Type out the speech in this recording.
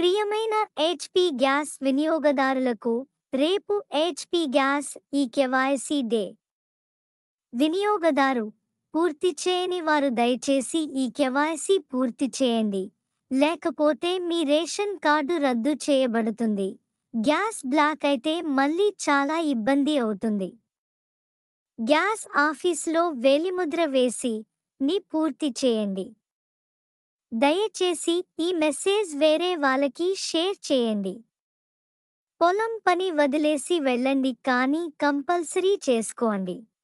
ప్రియమైన HP gas వినియోగదారులకు రేపు HP gas e KYC day వినియోగదారు పూర్తి చేయని వారు దయచేసి ఈ కెవాయసీ పూర్తి చేయండి లేకపోతే మీ రేషన్ కార్డు రద్దు చేయబడుతుంది గ్యాస్ బ్లాక్ అయితే మళ్ళీ చాలా ఇబ్బంది అవుతుంది గ్యాస్ ఆఫీస్లో వేలిముద్ర వేసి ని పూర్తి చేయండి దయచేసి ఈ మెసేజ్ వేరే వాళ్ళకి షేర్ చేయండి పొలం పని వదిలేసి వెళ్ళండి కానీ కంపల్సరీ చేసుకోండి